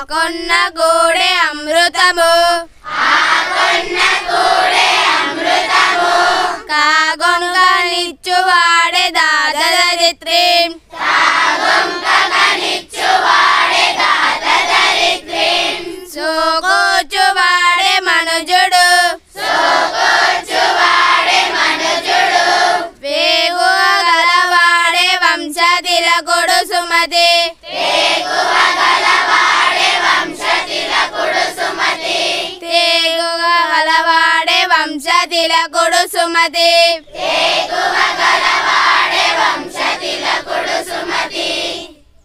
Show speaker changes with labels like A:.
A: కొన్న గూడే అమృతము కాగొంగనిచ్చువాడే దాదరిత్రి సోకోచువాడే మనుజుడు వేగువ గలవాడే వంశ తిలకుడు సుమతి తేగువ గలవాడే వంశ తిలకుడు సుమతి